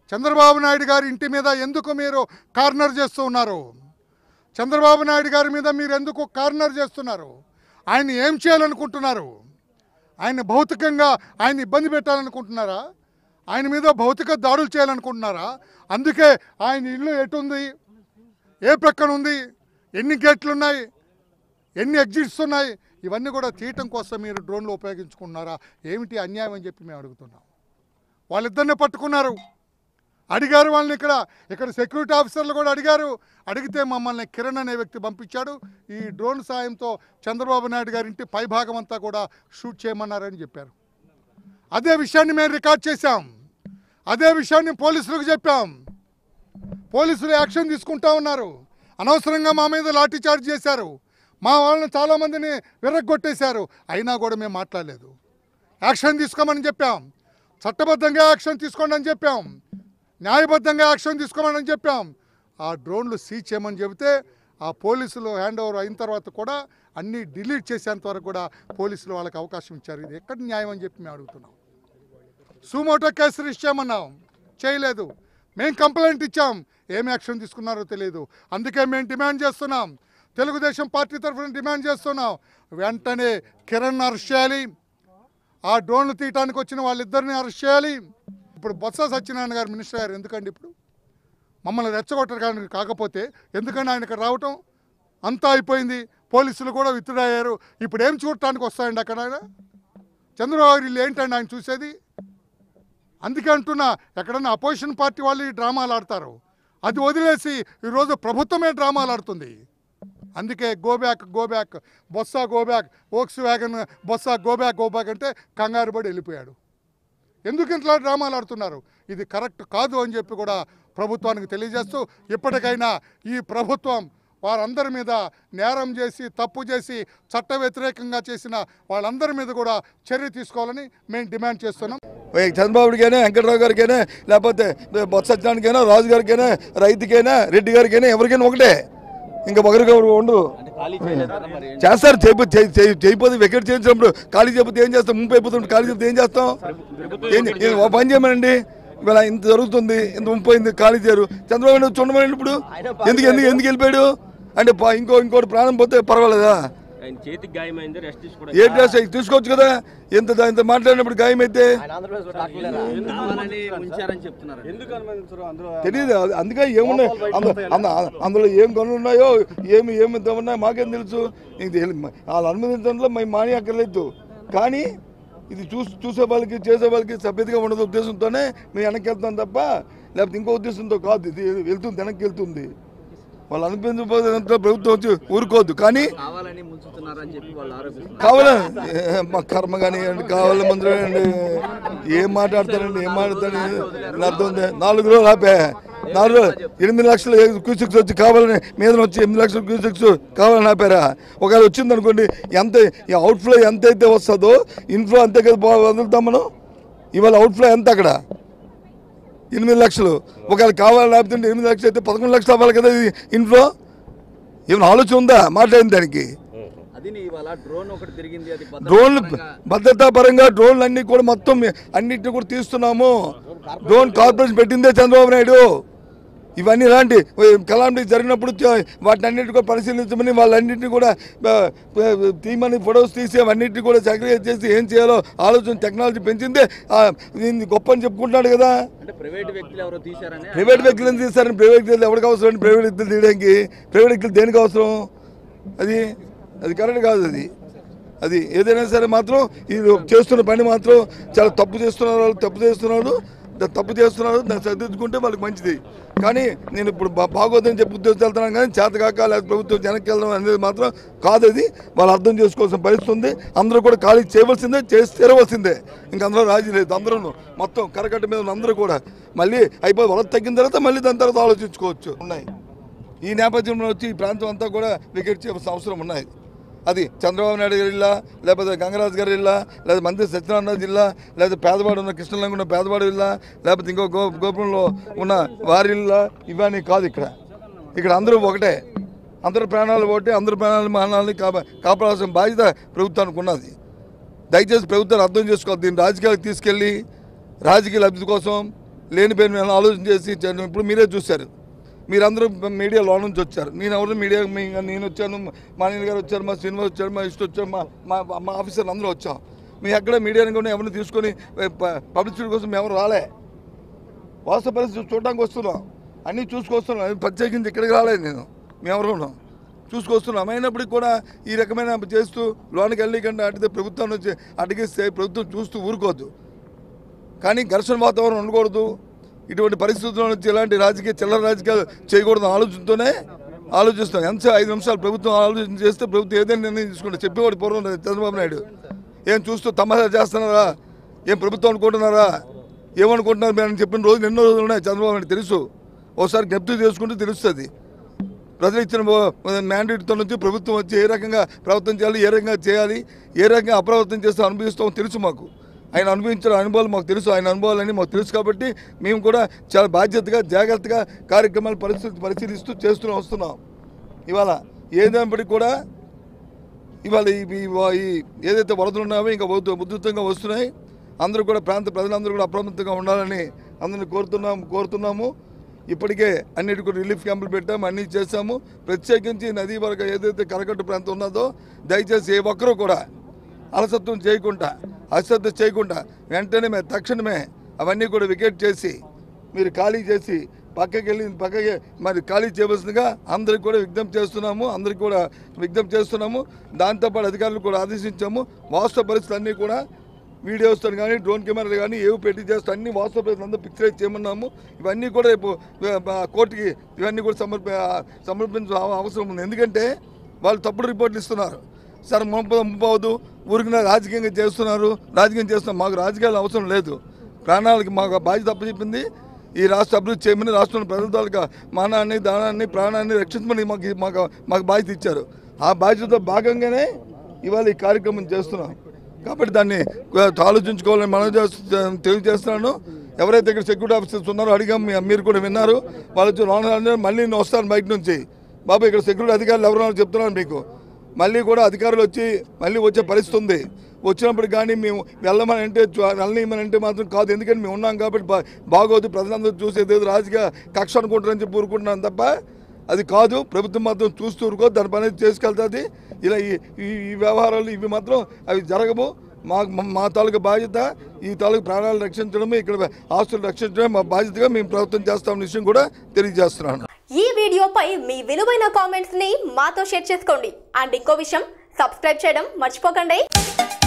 చంద్రబాబు నాయుడు గారి ఇంటి మీద ఎందుకు మీరు కార్నర్ చేస్తూ ఉన్నారు చంద్రబాబు నాయుడు గారి మీద మీరు ఎందుకు కార్నర్ చేస్తున్నారు ఆయన ఏం చేయాలనుకుంటున్నారు ఆయన భౌతికంగా ఆయన ఇబ్బంది పెట్టాలనుకుంటున్నారా ఆయన మీద భౌతిక దాడులు చేయాలనుకుంటున్నారా అందుకే ఆయన ఇల్లు ఎటుంది ఏ ప్రక్కన ఉంది ఎన్ని గేట్లు ఉన్నాయి ఎన్ని ఎగ్జిట్స్ ఉన్నాయి ఇవన్నీ కూడా తీయటం కోసం మీరు డ్రోన్లు ఉపయోగించుకుంటున్నారా ఏమిటి అన్యాయం అని చెప్పి మేము అడుగుతున్నాం వాళ్ళిద్దరిని పట్టుకున్నారు అడిగారు వాళ్ళని ఇక్కడ ఇక్కడ సెక్యూరిటీ ఆఫీసర్లు కూడా అడిగారు అడిగితే మమ్మల్ని కిరణ్ అనే వ్యక్తి పంపించాడు ఈ డ్రోన్ సాయంతో చంద్రబాబు నాయుడు గారి ఇంటి పైభాగం అంతా కూడా షూట్ చేయమన్నారని చెప్పారు అదే విషయాన్ని మేము రికార్డ్ చేశాం అదే విషయాన్ని పోలీసులకు చెప్పాం పోలీసులు యాక్షన్ తీసుకుంటా ఉన్నారు అనవసరంగా మా మీద లాఠీ చార్జ్ చేశారు మా వాళ్ళని చాలామందిని విరగొట్టేశారు అయినా కూడా మేము మాట్లాడలేదు యాక్షన్ తీసుకోమని చెప్పాం చట్టబద్ధంగా యాక్షన్ తీసుకోండి అని చెప్పాం న్యాయబద్ధంగా యాక్షన్ తీసుకోమని చెప్పాం ఆ డ్రోన్లు సీజ్ చేయమని చెబితే ఆ పోలీసులు హ్యాండ్ ఓవర్ అయిన తర్వాత కూడా అన్నీ డిలీట్ చేసేంత వరకు కూడా పోలీసులు వాళ్ళకి అవకాశం ఇచ్చారు ఇది ఎక్కడ న్యాయం అని చెప్పి మేము అడుగుతున్నాం సుమోటో కేసు రిజిస్టర్ చేయమన్నాం చేయలేదు మేము కంప్లైంట్ ఇచ్చాం ఏం యాక్షన్ తీసుకున్నారో తెలియదు అందుకే మేము డిమాండ్ చేస్తున్నాం తెలుగుదేశం పార్టీ తరఫున డిమాండ్ చేస్తున్నాం వెంటనే కిరణ్ అరెస్ట్ చేయాలి ఆ డ్రోన్లు తీయటానికి వచ్చిన వాళ్ళిద్దరిని అరెస్ట్ చేయాలి ఇప్పుడు బొత్స సత్యనారాయణ గారు మినిస్టర్ గారు ఎందుకండి ఇప్పుడు మమ్మల్ని రెచ్చగొట్టడానికి కాకపోతే ఎందుకని ఆయన ఇక్కడ రావటం అంతా అయిపోయింది పోలీసులు కూడా విత్తుడయ్యారు ఇప్పుడు ఏం చూడటానికి వస్తాయండి అక్కడ ఆయన చంద్రబాబు గారు వీళ్ళు ఏంటండి ఆయన చూసేది అందుకే అంటున్నా ఎక్కడన్నా అపోజిషన్ పార్టీ వాళ్ళు ఈ డ్రామాలు ఆడతారు అది వదిలేసి ఈరోజు ప్రభుత్వమే డ్రామాలు ఆడుతుంది అందుకే go back go back Botsa go back ఓక్స్ వ్యాగన్ Botsa go back go back అంటే కంగారు పడి వెళ్ళిపోయాడు ఎందుకు ఇంట్లో డ్రామాలు ఆడుతున్నారు ఇది కరెక్ట్ కాదు అని చెప్పి కూడా ప్రభుత్వానికి తెలియజేస్తూ ఇప్పటికైనా ఈ ప్రభుత్వం వారందరి మీద నేరం చేసి తప్పు చేసి చట్ట వ్యతిరేకంగా చేసిన వాళ్ళందరి మీద కూడా చర్య తీసుకోవాలని మేము డిమాండ్ చేస్తున్నాం ఏ చంద్రబాబుడికైనా వెంకటరావు గారికైనా లేకపోతే బొత్స సత్యనారాయణకైనా రాజు గారికైనా రైతుకైనా రెడ్డి గారికైనా ఎవరికైనా ఒకటే ఇంకా ఒకరికి ఒకరు ఉండరు చేస్తారు చేయిపో చేయిపోతే వికెట్ చేయించినప్పుడు ఖాళీ చేయకపోతే ఏం చేస్తాం ముంపు అయిపోతుంటే ఖాళీ చెప్తే ఏం చేస్తాం ఏం చే- ఏం- ఓ పని చేయమనండి ఇవాళ ఇంత జరుగుతుంది ఇంత ముంపు అయింది ఖాళీ చేయరు చంద్రబాబు నాయుడు చూడమనండి ఇప్పుడు ఎందుకు ఎందుకు ఎందుకు వెళ్ళిపోయాడు అంటే పా- ఇంకో ఇంకోటి ప్రాణం పోతే పర్వాలేదా ఆయన చేతికి గాయమైంది రెస్ట్ ఏ తీసుకోవడం డ్రెస్ తీసుకోవచ్చు కదా ఇంత ఇంత మాట్లాడినప్పుడు గాయం అయితే కావాలని ముంచారని చెప్తున్నారు ఎందుకు అనుమతించరు అందులో తెలియదు అది- అందుకే ఏమున్నాయి అందు- అందు- అందులో ఏం పనులు ఉన్నాయో ఏమి ఏమి ఇంత ఉన్నాయో మాకేం తెలుసు ఇంక తెలి- వాళ్ళు అనుమతించడంలో మేము మాని అక్కర్లేదు కానీ ఇది చూసి చూసే వాళ్ళకి చేసే వాళ్ళకి సభ్యతగా ఉండదు ఉద్దేశంతోనే మేము వెనక్కి వెళ్తాం తప్ప లేకపోతే ఇంకో ఉద్దేశంతో కాదు ఇది వెళ్తుంది వెనక్కి వెళ్తుంది వాళ్ళు అనిపించకపోతే ప్రభుత్వం వచ్చి ఊరుకోవద్దు కానీ కావాలని ముంచుతున్నారని చెప్పి వాళ్ళు ఆరోపిస్తున్నారు కావాలా ఏ, మా కర్మ కానీ కావాలి మందులు అండి ఏం మాట్లాడతారండి ఏం మాట్లాడతారు అర్థం ఉంది నాలుగు రోజులు ఆపే నాలుగు రోజులు ఎనిమిది లక్షలు క్యూసిక్స్ వచ్చి కావాలని మీద వచ్చి ఎనిమిది లక్షల క్యూసిక్స్ కావాలని ఆపారా ఒకవేళ వచ్చింది అనుకోండి ఎంత ఈ అవుట్ఫ్లో ఎంత అయితే వస్తుందో ఇన్ఫ్లో అంతే కదా బా- వదులుతాం మనం ఇవాళ అవుట్ఫ్లో ఎంత అక్కడ ఎనిమిది లక్షలు ఒకవేళ కావాలని ఆపుతుంటే ఎనిమిది లక్షలు అయితే పదకొండు లక్షలు అవ్వాలి కదా ఇది ఇన్ఫ్లో ఏమైనా ఆలోచన ఉందా మాట్లాడిన దానికి అది నీ ఇవాళ డ్రోన్ ఒకటి తిరిగింది అది భద్రతా డ్రోన్లు పరంగా భద్రతా పరంగా డ్రోన్లు అన్ని కూడా మొత్తం అన్నిటిని కూడా తీస్తున్నాము డ్రోన్ కార్పొరేషన్ పెట్టిందే చంద్రబాబు నాయుడు ఇవన్నీ ఇలాంటి కలామిటీ జరిగినప్పుడు చ- వాటిని అన్నిటి కూడా పరిశీలించమని వాళ్ళన్నింటినీ కూడా ఆ, ఆ, తీయమని ఫొటోస్ తీసి అవన్నిటిని కూడా సెక్రియేట్ చేసి ఏం చేయాలో ఆలోచన టెక్నాలజీ పెంచిందే ఆ, దీన్ని గొప్ప అని చెప్పుకుంటున్నాడు కదా అంటే ప్రైవేట్ వ్యక్తులు ఎవరో తీశారని ప్రైవేట్ వ్యక్తులు ఎందుకు తీస్తారని ప్రైవేట్ వ్యక్తులు ఎవరికి అవసరం అండి ప్రైవేట్ వ్యక్తులు తీయడానికి ప్రైవేట్ వ్యక్తులు దేనికి అవసరం అది అది కరెక్ట్ కాదు అది అది ఏదైనా సరే మాత్రం ఇది చేస్తున్న పని మాత్రం చాలా తప్పు చేస్తున్నారు వాళ్ళు తప్పు చేస్తున్నారు దా- తప్పు చేస్తున్నారు దాన్ని సరిదిద్దుకుంటే వాళ్ళకి మంచిది కానీ నేను ఇప్పుడు బా- బాగోదని చెప్పి ఉద్యోగం వెళ్తున్నాను కానీ చేతకాక లేదా ప్రభుత్వం వెనక్కి వెళ్ళడం అనేది మాత్రం కాదు అది వాళ్ళు అర్థం చేసుకోవాల్సిన పరిస్థితి ఉంది అందరూ కూడా ఖాళీ చేయవలసిందే చేసి తీరవలసిందే ఇంక అందులో రాజీ లేదు అందరూ మొత్తం కరకట్ట మీద ఉన్న అందరూ కూడా మళ్ళీ అయిపోయి వలస తగ్గిన తర్వాత మళ్ళీ దాని తర్వాత ఆలోచించుకోవచ్చు ఉన్నాయి ఈ నేపథ్యంలో వచ్చి ఈ ప్రాంతం అంతా కూడా వికెట్ చేయవలసిన అవసరం ఉన్నాయి అది చంద్రబాబు నాయుడు గారి ఇల్లా లేకపోతే గంగరాజు గారి ఇల్లా లేదా మంత్రి సత్యనారాయణ జిల్లా లేదా పేదవాడు ఉన్న కృష్ణలంగా ఉన్న పేదవాడు ఇల్లా లేకపోతే ఇంకో గో గోపురంలో ఉన్న వారి ఇల్లా ఇవన్నీ కాదు ఇక్కడ ఇక్కడ అందరూ ఒకటే అందరి ప్రాణాలు ఒకటే అందరి ప్రాణాలు మానాలని కాపా కాపాడాల్సిన బాధ్యత ప్రభుత్వానికి ఉన్నది దయచేసి ప్రభుత్వాన్ని అర్థం చేసుకోవాలి దీన్ని రాజకీయాలకు తీసుకెళ్ళి రాజకీయ లబ్ధి కోసం లేనిపోయిన ఆలోచన చేసి చేయడం ఇప్పుడు మీరే చూశారు మీరందరూ మీడియా లో నుంచి వచ్చారు నేను ఎవరు మీడియా మీ- నేను వచ్చాను మా నేను గారు వచ్చారు మా శ్రీనివాస్ వచ్చారు మా ఇష్ట వచ్చారు మా మా మా ఆఫీసర్లు అందరూ వచ్చాం మీ ఎక్కడ మీడియాని కూడా ఎవరిని తీసుకొని పబ్లిసిటీ కోసం మేము ఎవరు రాలే వాస్తవ పరిస్థితి చూడడానికి వస్తున్నాం అన్నీ చూసుకొస్తున్నాం అది ప్రత్యేకించి ఇక్కడికి రాలేదు నేను మేమెవరు ఉన్నాం చూసుకొస్తున్నాం అయినప్పటికీ కూడా ఈ రకమైన చేస్తూ లోనికి వెళ్ళి కంటే అడిగితే ప్రభుత్వం నుంచి అడిగిస్తే ప్రభుత్వం చూస్తూ ఊరుకోవద్దు కానీ ఘర్షణ వాతావరణం ఉండకూడదు ఇటువంటి పరిస్థితుల్లో నుంచి ఇలాంటి రాజకీయ చిల్లర రాజకీయాలు చేయకూడదు ఆలోచనతోనే ఆలోచిస్తాం ఎంత ఐదు నిమిషాలు ప్రభుత్వం ఆలోచన చేస్తే ప్రభుత్వం ఏదైనా నిర్ణయం తీసుకుంటే చెప్పేవాడు పూర్వం చంద్రబాబు నాయుడు ఏం చూస్తూ తమాషా చేస్తున్నారా ఏం ప్రభుత్వం అనుకుంటున్నారా ఏమనుకుంటున్నారు మీరు అని చెప్పిన రోజులు ఎన్నో రోజులు ఉన్నాయి చంద్రబాబు నాయుడు తెలుసు ఒకసారి జ్ఞప్తి చేసుకుంటే తెలుస్తుంది ప్రజలు ఇచ్చిన మ్యాండేట్తో నుంచి ప్రభుత్వం వచ్చి ఏ రకంగా ప్రవర్తన చేయాలి ఏ రకంగా చేయాలి ఏ రకంగా అప్రవర్తన చేస్తే అనుభవిస్తామో తెలుసు మాకు ఆయన అనుభవించిన అనుభవాలు మాకు తెలుసు ఆయన అనుభవాలన్నీ మాకు తెలుసు కాబట్టి మేము కూడా చాలా బాధ్యతగా జాగ్రత్తగా కార్యక్రమాలు పరిస్థితి పరిశీలిస్తూ చేస్తూ వస్తున్నాం ఇవాళ ఏదైనప్పటికీ కూడా ఇవాళ ఈ ఈ- ఈ ఏదైతే వరదలు ఉన్నాయో ఇంకా ఉధ్- ఉధృతంగా వస్తున్నాయి అందరూ కూడా ప్రాంత ప్రజలందరూ కూడా అప్రమత్తంగా ఉండాలని అందరిని కోరుతున్నాము కోరుతున్నాము ఇప్పటికే అన్నిటి కూడా రిలీఫ్ క్యాంపులు పెట్టాము అన్నీ చేశాము ప్రత్యేకించి నదీ వరకు ఏదైతే కరకట్టు ప్రాంతం ఉన్నదో దయచేసి ఏ ఒక్కరూ కూడా అలసత్వం చేయకుండా అశ్రద్ధ చేయకుండా వెంటనే మేము తక్షణమే అవన్నీ కూడా వికెట్ చేసి మీరు ఖాళీ చేసి పక్కకి వెళ్ళి పక్కకి మరి ఖాళీ చేయవలసిందిగా అందరికి కూడా విజ్ఞప్తి చేస్తున్నాము అందరికి కూడా విజ్ఞప్తి చేస్తున్నాము దాంతోపాటు అధికారులు కూడా ఆదేశించాము వాస్తవ పరిస్థితులు అన్నీ కూడా వీడియోస్తో కానీ డ్రోన్ కెమెరాలు కానీ ఏవి పెట్టి చేస్తూ అన్ని వాస్తవ పరిస్థితులు అంతా పిక్చరైజ్ చేయమన్నాము ఇవన్నీ కూడా రేపు ఆ, ఆ, కోర్టుకి ఇవన్నీ కూడా సమర్ప సమర్పించ అవసరం ఉంది ఎందుకంటే వాళ్ళు తప్పుడు రిపోర్ట్లు ఇస్తున్నారు సార్ ముంప ముంపవద్దు ఊరికి రాజకీయంగా చేస్తున్నారు రాజకీయం చేస్తున్నారు మాకు రాజకీయాలు అవసరం లేదు ప్రాణాలకి మాకు బాధ్యత అప్పచెప్పింది ఈ రాష్ట్ర అభివృద్ధి చేయమని రాష్ట్రంలో ప్రజల తాలూకా మానాన్ని దానాన్ని ప్రాణాన్ని రక్షించమని మాకు మాకు మాకు బాధ్యత ఇచ్చారు ఆ బాధ్యతతో భాగంగానే ఇవాళ ఈ కార్యక్రమం చేస్తున్నాం కాబట్టి దాన్ని ఆలోచించుకోవాలని మనం చేస్తు తెలియజేస్తున్నాను ఎవరైతే ఇక్కడ సెక్యూరిటీ ఆఫీసర్స్ ఉన్నారో అడిగాం మీ- మీరు కూడా విన్నారు వాళ్ళు వచ్చి లోన రాగానే మళ్ళీ నేను వస్తాను బయట నుంచి బాబు ఇక్కడ సెక్యూరిటీ అధికారులు ఎవరున్నారో చెప్తున్నాను మీకు మళ్ళీ కూడా అధికారులు వచ్చి మళ్ళీ వచ్చే పరిస్థితి ఉంది వచ్చినప్పుడు కానీ మేము వెళ్ళమని అంటే చు- వెళ్ళనీయమని అంటే మాత్రం కాదు ఎందుకంటే మేము ఉన్నాం కాబట్టి బా- బాగోదు ప్రజలందరూ చూసేది ఏదో రాజకీయ కక్ష అనుకుంటారని చెప్పి ఊరుకుంటున్నాను తప్ప అది కాదు ప్రభుత్వం మాత్రం చూస్తూ ఊరుకో దాని పని చేసుకెళ్తుంది ఇలా ఈ ఈ- ఈ వ్యవహారాలు ఇవి మాత్రం అవి జరగవు మా మా తాలూకు బాధ్యత ఈ తాలూకు ప్రాణాలు రక్షించడం ఇక్కడ ఆస్తులు రక్షించడం మా బాధ్యతగా మేము ప్రభుత్వం చేస్తామన్న విషయం కూడా తెలియజేస్తున్నాను ఈ వీడియోపై మీ విలువైన కామెంట్స్ ని మాతో షేర్ చేసుకోండి అండ్ ఇంకో విషయం సబ్స్క్రైబ్ చేయడం మర్చిపోకండి